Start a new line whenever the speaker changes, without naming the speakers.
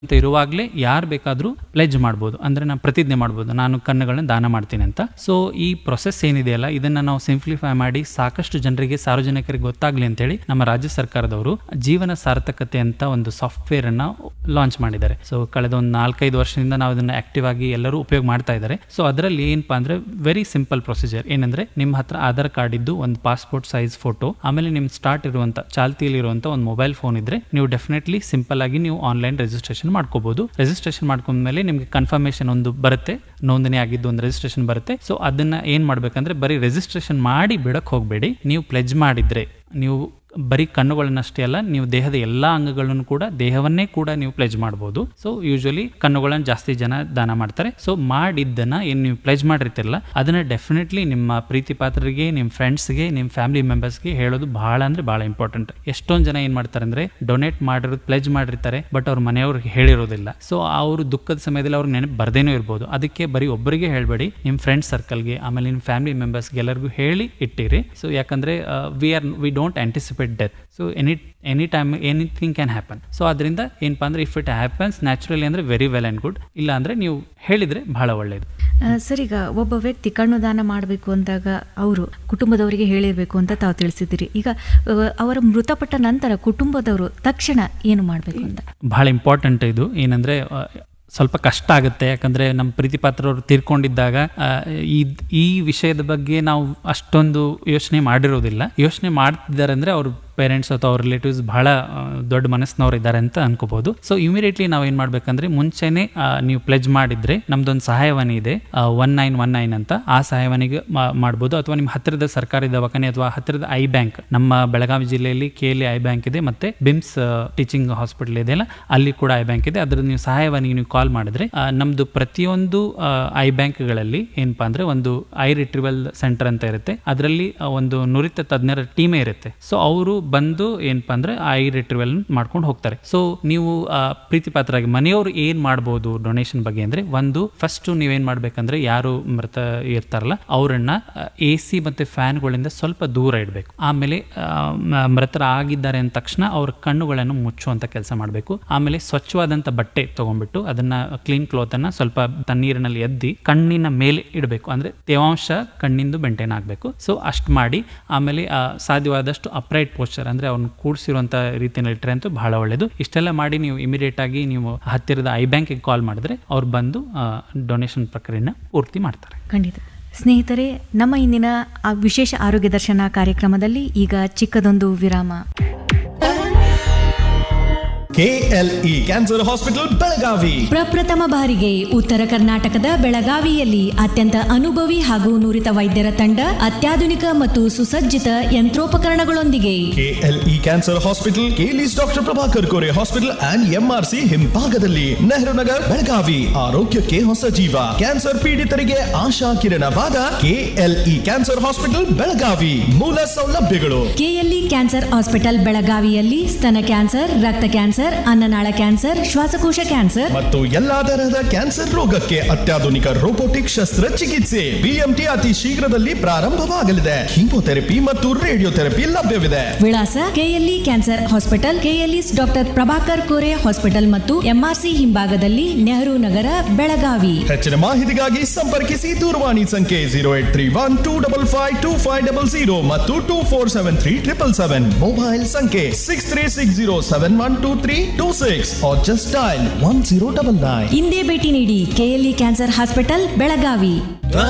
ಅಂತ ಇರುವಾಗಲೇ ಯಾರು ಬೇಕಾದರೂ ಪ್ಲೆಜ್ ಮಾಡ್ಬೋದು ಅಂದರೆ ನಾನು ಪ್ರತಿಜ್ಞೆ ಮಾಡ್ಬೋದು ನಾನು ಕಣ್ಣುಗಳನ್ನ ದಾನ ಮಾಡ್ತೀನಿ ಅಂತ ಸೊ ಈ ಪ್ರೊಸೆಸ್ ಏನಿದೆಯಲ್ಲ ಇದನ್ನು ನಾವು ಸಿಂಪ್ಲಿಫೈ ಮಾಡಿ ಸಾಕಷ್ಟು ಜನರಿಗೆ ಸಾರ್ವಜನಿಕರಿಗೆ ಗೊತ್ತಾಗಲಿ ಅಂತೇಳಿ ನಮ್ಮ ರಾಜ್ಯ ಸರ್ಕಾರದವರು ಜೀವನ ಸಾರ್ಥಕತೆ ಅಂತ ಒಂದು ಸಾಫ್ಟ್ವೇರ್ ಅನ್ನ ಲಾಂಚ್ ಮಾಡಿದ್ದಾರೆ ಸೊ ಕಳೆದ ಒಂದು ನಾಲ್ಕೈದು ವರ್ಷದಿಂದ ನಾವು ಇದನ್ನ ಆಕ್ಟಿವ್ ಆಗಿ ಎಲ್ಲರೂ ಉಪಯೋಗ ಮಾಡ್ತಾ ಇದ್ದಾರೆ ಸೊ ಅದರಲ್ಲಿ ಏನಪ್ಪಾ ಅಂದ್ರೆ ವೆರಿ ಸಿಂಪಲ್ ಪ್ರೊಸೀಜರ್ ಏನಂದ್ರೆ ನಿಮ್ಮ ಹತ್ರ ಆಧಾರ್ ಕಾರ್ಡ್ ಇದ್ದು ಒಂದು ಪಾಸ್ಪೋರ್ಟ್ ಸೈಜ್ ಫೋಟೋ ಆಮೇಲೆ ನಿಮ್ ಸ್ಟಾರ್ಟ್ ಇರುವಂತ ಚಾಲ್ತಿಯಲ್ಲಿ ಇರುವಂತ ಒಂದು ಮೊಬೈಲ್ ಫೋನ್ ಇದ್ರೆ ನೀವು ಡೆಫಿನೆಟ್ಲಿ ಸಿಂಪಲ್ ಆಗಿ ನೀವು ಆನ್ಲೈನ್ ರಿಜಿಸ್ಟ್ರೇಷನ್ ಮಾಡ್ಕೋಬಹುದು ರಿಜಿಸ್ಟ್ರೇಷನ್ ಮಾಡ್ಕೊಂಡ್ಮೇಲೆ ನಿಮ್ಗೆ ಕನ್ಫರ್ಮೇಶನ್ ಒಂದು ಬರುತ್ತೆ ನೋಂದಣಿ ಆಗಿದ್ದು ಒಂದು ರಿಜಿಸ್ಟ್ರೇಷನ್ ಬರುತ್ತೆ ಸೊ ಅದನ್ನ ಏನ್ ಮಾಡ್ಬೇಕಂದ್ರೆ ಬರೀ ರಿಜಿಸ್ಟ್ರೇಷನ್ ಮಾಡಿ ಬಿಡಕ್ ಹೋಗಬೇಡಿ ನೀವು ಪ್ಲೆಜ್ ಮಾಡಿದ್ರೆ ನೀವು ಬರೀ ಕಣ್ಣುಗಳನ್ನಷ್ಟೇ ಅಲ್ಲ ನೀವು ದೇಹದ ಎಲ್ಲಾ ಅಂಗಗಳನ್ನು ಕೂಡ ದೇಹವನ್ನೇ ಕೂಡ ನೀವು ಪ್ಲೆಜ್ ಮಾಡ್ಬೋದು ಸೊ ಯೂಶಲಿ ಕಣ್ಣುಗಳನ್ನ ಜಾಸ್ತಿ ಜನ ದಾನ ಮಾಡ್ತಾರೆ ಸೊ ಮಾಡಿದ್ದನ್ನ ಏನು ನೀವು ಪ್ಲೆಜ್ ಮಾಡಿರ್ತಿರಲ್ಲ ಅದನ್ನ ಡೆಫಿನೆಟ್ಲಿ ನಿಮ್ಮ ಪ್ರೀತಿ ಪಾತ್ರರಿಗೆ ನಿಮ್ಮ ಫ್ರೆಂಡ್ಸ್ಗೆ ನಿಮ್ಮ ಫ್ಯಾಮಿಲಿ ಮೆಂಬರ್ಸ್ಗೆ ಹೇಳೋದು ಬಹಳ ಅಂದ್ರೆ ಬಹಳ ಇಂಪಾರ್ಟೆಂಟ್ ಎಷ್ಟೊಂದು ಜನ ಏನ್ ಮಾಡ್ತಾರೆ ಅಂದ್ರೆ ಡೊನೇಟ್ ಮಾಡಿರೋದು ಪ್ಲೆಜ್ ಮಾಡಿರ್ತಾರೆ ಬಟ್ ಅವ್ರ ಮನೆಯವ್ರಿಗೆ ಹೇಳಿರೋದಿಲ್ಲ ಸೊ ಅವರು ದುಃಖದ ಸಮಯದಲ್ಲಿ ಅವ್ರಿಗೆ ನೆನಪು ಬರ್ದೇನೂ ಇರ್ಬೋದು ಅದಕ್ಕೆ ಬರೀ ಒಬ್ಬರಿಗೆ ಹೇಳಬೇಡಿ ನಿಮ್ಮ ಫ್ರೆಂಡ್ ಸರ್ಕಲ್ಗೆ ಆಮೇಲೆ ನಿಮ್ಮ ಫ್ಯಾಮಿಲಿ ಮೆಂಬರ್ಸ್ಗೆ ಎಲ್ಲರಿಗೂ ಹೇಳಿ ಇಟ್ಟಿರಿ ಸೊ ಯಾಕಂದ್ರೆ we are we don't anticipate death so any any time anything can happen so ಅದರಿಂದ ಏನಪ್ಪಾ ಅಂದ್ರೆ ಇಫ್ ಇಟ್ ಹ್ಯಾಪನ್ಸ್ ನ್ಯಾಚುರಲಿ ಅಂದ್ರೆ ವೆರಿ ವೆಲ್ ಆ್ಯಂಡ್ ಗುಡ್ ಇಲ್ಲ ಅಂದ್ರೆ ನೀವು ಹೇಳಿದ್ರೆ ಬಹಳ ಒಳ್ಳೇದು
ಆ, ಸರ್ ಈಗ ಒಬ್ಬ ವ್ಯಕ್ತಿ ಕಣ್ಣು ದಾನ ಮಾಡಬೇಕು ಅಂದಾಗ ಅವರು ಕುಟುಂಬದವರಿಗೆ ಹೇಳಿರಬೇಕು ಅಂತ ತಾವು ತಿಳಿಸಿದ್ದೀರಿ ಈಗ ಆ, ಅವರ ಮೃತಪಟ್ಟ ನಂತರ ಕುಟುಂಬದವರು ತಕ್ಷಣ ಏನು ಮಾಡಬೇಕು ಅಂತ
ಬಹಳ ಇಂಪಾರ್ಟೆಂಟ್ ಇದು ಏನಂದ್ರೆ ಆ, ಸ್ವಲ್ಪ ಕಷ್ಟ ಆಗುತ್ತೆ ಯಾಕಂದ್ರೆ ನಮ್ಮ ಪ್ರೀತಿ ಪಾತ್ರವ್ರು ತೀರ್ಕೊಂಡಿದ್ದಾಗ ಆ, ಈ ಈ ವಿಷಯದ ಬಗ್ಗೆ ನಾವು ಅಷ್ಟೊಂದು ಯೋಚನೆ ಮಾಡಿರೋದಿಲ್ಲ ಯೋಚನೆ ಮಾಡ್ತಿದ್ದಾರೆ ಅಂದ್ರೆ ಅವ್ರ ಪೇರೆಂಟ್ಸ್ ಅಥವಾ ಅವ್ರ ರಿಲೇಟಿವ್ಸ್ ಬಹಳ ಆ, ದೊಡ್ಡ ಮನಸ್ಸಿನವ್ರು ಇದ್ದಾರೆ ಅಂತ ಅನ್ಕೋಬಹುದು ಸೊ ಇಮಿಡಿಯೇಟ್ಲಿ ನಾವು ಏನ್ ಮಾಡ್ಬೇಕಂದ್ರೆ ಮುಂಚೆನೆ ಆ, ನೀವು ಪ್ಲೆಜ್ ಮಾಡಿದ್ರೆ ನಮ್ದೊಂದು ಸಹಾಯವಾಣಿ ಇದೆ ಒನ್ ನೈನ್ ಒನ್ ನೈನ್ ಅಂತ ಆ ಸಹಾಯವಾಣಿಗೆ ಮಾ- ಮಾಡ್ಬೋದು ಅಥವಾ ನಿಮ್ಮ ಹತ್ತಿರದ ಸರ್ಕಾರಿ ದವಾಖಾನೆ ಅಥವಾ ಹತ್ತಿರದ ಐ ಬ್ಯಾಂಕ್ ನಮ್ಮ ಬೆಳಗಾವಿ ಜಿಲ್ಲೆಯಲ್ಲಿ ಕೆ ಎಲ್ ಐ ಬ್ಯಾಂಕ್ ಇದೆ ಮತ್ತೆ ಬಿಮ್ಸ್ ಟೀಚಿಂಗ್ ಹಾಸ್ಪಿಟಲ್ ಇದೆಯಲ್ಲ ಅಲ್ಲಿ ಕೂಡ ಐ ಬ್ಯಾಂಕ್ ಇದೆ ಅದ್ರ ನೀವು ಸಹಾಯವಾಣಿಗೆ ನೀವು ಕಾಲ್ ಮಾಡಿದ್ರೆ ಆ, ನಮ್ದು ಪ್ರತಿಯೊಂದು ಐ ಬ್ಯಾಂಕ್ಗಳಲ್ಲಿ ಏನಪ್ಪಾ ಅಂದ್ರೆ ಒಂದು ಐ ರಿಟ್ರಿವಲ್ ಸೆಂಟರ್ ಅಂತ ಇರುತ್ತೆ ಅದರಲ್ಲಿ ಒಂದು ನುರಿತ ತಜ್ಞರ ಟೀಮೇ ಇರುತ್ತೆ ಸೊ ಅವರು ಬಂದು ಏನಪ್ಪಾ ಅಂದ್ರೆ ಐ ರಿಟ್ರಿವಲ್ ಮಾಡ್ಕೊಂಡು ಹೋಗ್ತಾರೆ ಸೊ ನೀವು ಆ, ಪ್ರೀತಿ ಪಾತ್ರರಾಗಿ ಮನೆಯವರು ಏನ್ ಮಾಡ್ಬೋದು ಡೊನೇಷನ್ ಬಗ್ಗೆ ಅಂದ್ರೆ ಒಂದು ಫಸ್ಟ್ ನೀವೇನ್ ಮಾಡ್ಬೇಕಂದ್ರೆ ಯಾರು ಮೃತ ಇರ್ತಾರಲ್ಲ ಅವರನ್ನ ಎ ಸಿ ಮತ್ತೆ ಫ್ಯಾನ್ಗಳಿಂದ ಸ್ವಲ್ಪ ದೂರ ಇಡಬೇಕು ಆಮೇಲೆ ಆ, ಮ- ಮೃತರ ಆಗಿದ್ದಾರೆ ಅಂದ ತಕ್ಷಣ ಅವ್ರ ಕಣ್ಣುಗಳನ್ನು ಮುಚ್ಚುವಂತ ಕೆಲಸ ಮಾಡಬೇಕು ಆಮೇಲೆ ಸ್ವಚ್ಛವಾದಂತ ಬಟ್ಟೆ ತಗೊಂಡ್ಬಿಟ್ಟು ಅದನ್ನ ಕ್ಲೀನ್ ಕ್ಲೋತ್ ಅನ್ನ ಸ್ವಲ್ಪ ತಣ್ಣೀರಿನಲ್ಲಿ ಎದ್ದಿ ಕಣ್ಣಿನ ಮೇಲೆ ಇಡಬೇಕು ಅಂದ್ರೆ ತೇವಾಂಶ ಕಣ್ಣಿಂದು ಬೆಂಟೇನ್ ಆಗಬೇಕು ಸೊ ಅಷ್ಟು ಮಾಡಿ ಆಮೇಲೆ ಆ, ಸಾಧ್ಯವಾದಷ್ಟು ಅಪ್ರೈಟ್ ಪೋಸ್ಚರ್ ಅಂದ್ರೆ ಅವ್ರನ್ನ ಕೂಡಿಸಿರುವಂತ ರೀತಿಯಲ್ಲಿ ಇಟ್ಟರೆ ಅಂತೂ ಬಹಳ ಒಳ್ಳೇದು ಇಷ್ಟೆಲ್ಲ ಮಾಡಿ ನೀವು ಇಮಿಡಿಯೇಟ್ ಆಗಿ ನೀವು ಹತ್ತಿರದ ಐ ಬ್ಯಾಂಕಿಗೆ ಕಾಲ್ ಮಾಡಿದ್ರೆ ಅವ್ರು ಬಂದು ಡೊನೇಷನ್ ಪ್ರಕ್ರಿಯೆನ ಪೂರ್ತಿ ಮಾಡ್ತಾರೆ
ಖಂಡಿತ ಸ್ನೇಹಿತರೆ ನಮ್ಮ ಇಂದಿನ ಆ ವಿಶೇಷ ಆರೋಗ್ಯ ದರ್ಶನ ಕಾರ್ಯಕ್ರಮದಲ್ಲಿ ಈಗ ಚಿಕ್ಕದೊಂದು ವಿರಾಮ
ಕೆಎಲ್ಇ ಕ್ಯಾನ್ಸರ್ ಹಾಸ್ಪಿಟಲ್ ಬೆಳಗಾವಿ
ಪ್ರಪ್ರಥಮ ಬಾರಿಗೆ ಉತ್ತರ ಕರ್ನಾಟಕದ ಬೆಳಗಾವಿಯಲ್ಲಿ ಅತ್ಯಂತ ಅನುಭವಿ ಹಾಗೂ ನುರಿತ ವೈದ್ಯರ ತಂಡ ಅತ್ಯಾಧುನಿಕ ಮತ್ತು ಸುಸಜ್ಜಿತ ಯಂತ್ರೋಪಕರಣಗಳೊಂದಿಗೆ
KLE cancer hospital KLE's doctor Prabhakar Kore hospital and MRC ಹಿಂಭಾಗದಲ್ಲಿ ನೆಹರು ನಗರ್ ಬೆಳಗಾವಿ ಆರೋಗ್ಯಕ್ಕೆ ಹೊಸ ಜೀವ ಕ್ಯಾನ್ಸರ್ ಪೀಡಿತರಿಗೆ ಆಶಾ ಕಿರಣವಾದ ಕೆಎಲ್ಇ ಕ್ಯಾನ್ಸರ್ ಹಾಸ್ಪಿಟಲ್ ಬೆಳಗಾವಿ ಮೂಲ ಸೌಲಭ್ಯಗಳು
ಕೆಎಲ್ಇ ಕ್ಯಾನ್ಸರ್ ಹಾಸ್ಪಿಟಲ್ ಬೆಳಗಾವಿಯಲ್ಲಿ ಸ್ತನ ಕ್ಯಾನ್ಸರ್ ರಕ್ತ ಕ್ಯಾನ್ಸರ್ ಅನ್ನನಾಳ ಕ್ಯಾನ್ಸರ್ ಶ್ವಾಸಕೋಶ ಕ್ಯಾನ್ಸರ್
ಮತ್ತು ಎಲ್ಲಾ ತರಹದ ಕ್ಯಾನ್ಸರ್ ರೋಗಕ್ಕೆ ಅತ್ಯಾಧುನಿಕ ರೋಬೋಟಿಕ್ ಶಸ್ತ್ರ ಚಿಕಿತ್ಸೆ ಬಿಎಂಟಿ ಅತಿ ಶೀಘ್ರದಲ್ಲಿ ಪ್ರಾರಂಭವಾಗಲಿದೆ ಕೀಮೋಥೆರಪಿ ಮತ್ತು ರೇಡಿಯೋಥೆರಪಿ ಲಭ್ಯವಿದೆ
ವಿಳಾಸ KLE cancer hospital KLE's doctor Prabhakar Kore hospital ಮತ್ತು ಎಂಆರ್ಸಿ ಹಿಂಭಾಗದಲ್ಲಿ ನೆಹರು ನಗರ ಬೆಳಗಾವಿ
ಹೆಚ್ಚಿನ ಮಾಹಿತಿಗಾಗಿ ಸಂಪರ್ಕಿಸಿ ದೂರವಾಣಿ ಸಂಖ್ಯೆ zero eight three one two double five two five double zero ಮತ್ತು two four seven three triple seven mobile ಸಂಖ್ಯೆ six three six zero seven one two three two six just dial one zero double nine
ಇಂದೇ ಭೇಟಿ ನೀಡಿ KLE cancer hospital Belagavi